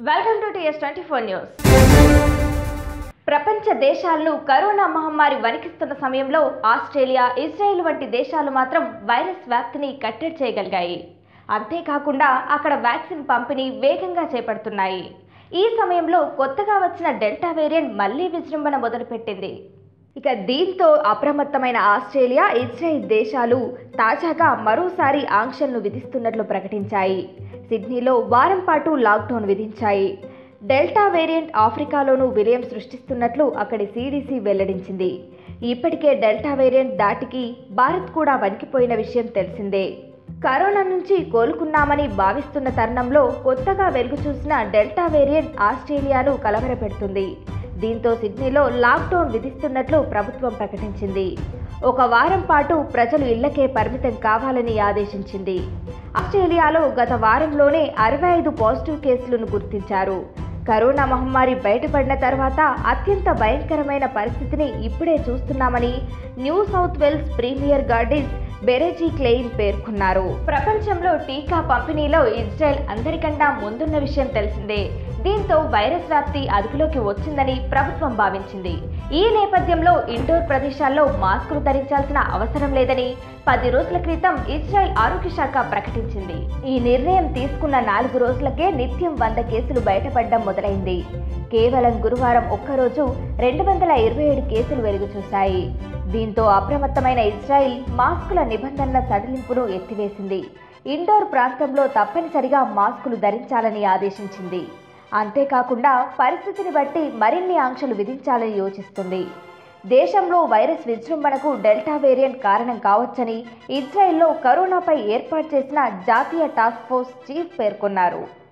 welcome to TS twenty four news ప్రపంచ దేశాలను corona మహమ్మారి వణికిస్తున్న సమయంలో ఆస్ట్రేలియా ఇజ్రాయెల్ వంటి దేశాలు మాత్రం వైరస్ వ్యాప్తిని కట్టడి చేయగలిగాయి అంతేకాకుండా అక్కడ వ్యాక్సిన్ పంపిణీ వేగంగా చేపడుతున్నాయి ఈ సమయంలో కొత్తగా వచ్చిన డెల్టా వేరియంట్ మళ్లీ విజృంభణ మొదలుపెట్టింది ఇక దీంతో అప్రమత్తమైన ఆస్ట్రేలియా ఇజ్రాయిల్ దేశాలు తాజాగా మరోసారి ఆంక్షలను విధిస్తున్నట్లు ప్రకటించాయి సిడ్నీలో వారం పాటు లాక్డౌన్ విధించాయి డెల్టా వేరియంట్ ఆఫ్రికాలోనూ విలయం సృష్టిస్తున్నట్లు అక్కడి సిడిసి వెల్లడించింది ఇప్పటికే డెల్టా వేరియంట్ దాటికి భారత్ కూడా వణికిపోయిన విషయం తెలిసిందే కరోనా నుంచి కోలుకున్నామని భావిస్తున్న తరుణంలో కొత్తగా వెలుగు చూసిన డెల్టా వేరియంట్ ఆస్ట్రేలియాను కలవరపెడుతుంది దీంతో సిడ్నీలో లాక్డౌన్ విధిస్తున్నట్లు ప్రభుత్వం ప్రకటించింది ఒక వారం పాటు ప్రజలు ఇళ్లకే పరిమితం కావాలని ఆదేశించింది ఆస్ట్రేలియాలో గత వారంలోనే అరవై ఐదు పాజిటివ్ కేసులను గుర్తించారు కరోనా మహమ్మారి బయటపడిన తర్వాత అత్యంత భయంకరమైన పరిస్థితిని ఇప్పుడే చూస్తున్నామని New South Wales premier Gladys Berejiklian పేర్కొన్నారు ప్రపంచంలో టీకా పంపిణీలో ఇజ్రాయెల్ అందరికన్నా ముందున్న విషయం తెలిసిందే దీంతో వైరస్ వ్యాప్తి అదుపులోకి వచ్చిందని ప్రభుత్వం భావించింది ఈ నేపథ్యంలో ఇండోర్ ప్రదేశాల్లో మాస్కులు ధరించాల్సిన అవసరం లేదని పది రోజుల క్రితం ఇజ్రాయెల్ ఆరోగ్య శాఖ ప్రకటించింది ఈ నిర్ణయం తీసుకున్న నాలుగు రోజులకే నిత్యం వంద కేసులు బయటపడడం మొదలైంది కేవలం గురువారం ఒక్కరోజు రెండు వందల ఇరవై ఏడు కేసులు వెలుగు చూశాయి దీంతో అప్రమత్తమైన ఇజ్రాయిల్ మాస్కుల నిబంధనల సడలింపును ఎత్తివేసింది ఇండోర్ ప్రాంతంలో తప్పనిసరిగా మాస్కులు ధరించాలని ఆదేశించింది అంతేకాకుండా పరిస్థితిని బట్టి మరిన్ని ఆంక్షలు విధించాలని యోచిస్తుంది దేశంలో వైరస్ విజృంభణకు డెల్టా వేరియంట్ కారణం కావచ్చని ఇజ్రాయెల్లో కరోనాపై ఏర్పాటు చేసిన జాతీయ టాస్క్ ఫోర్స్ చీఫ్ పేర్కొన్నారు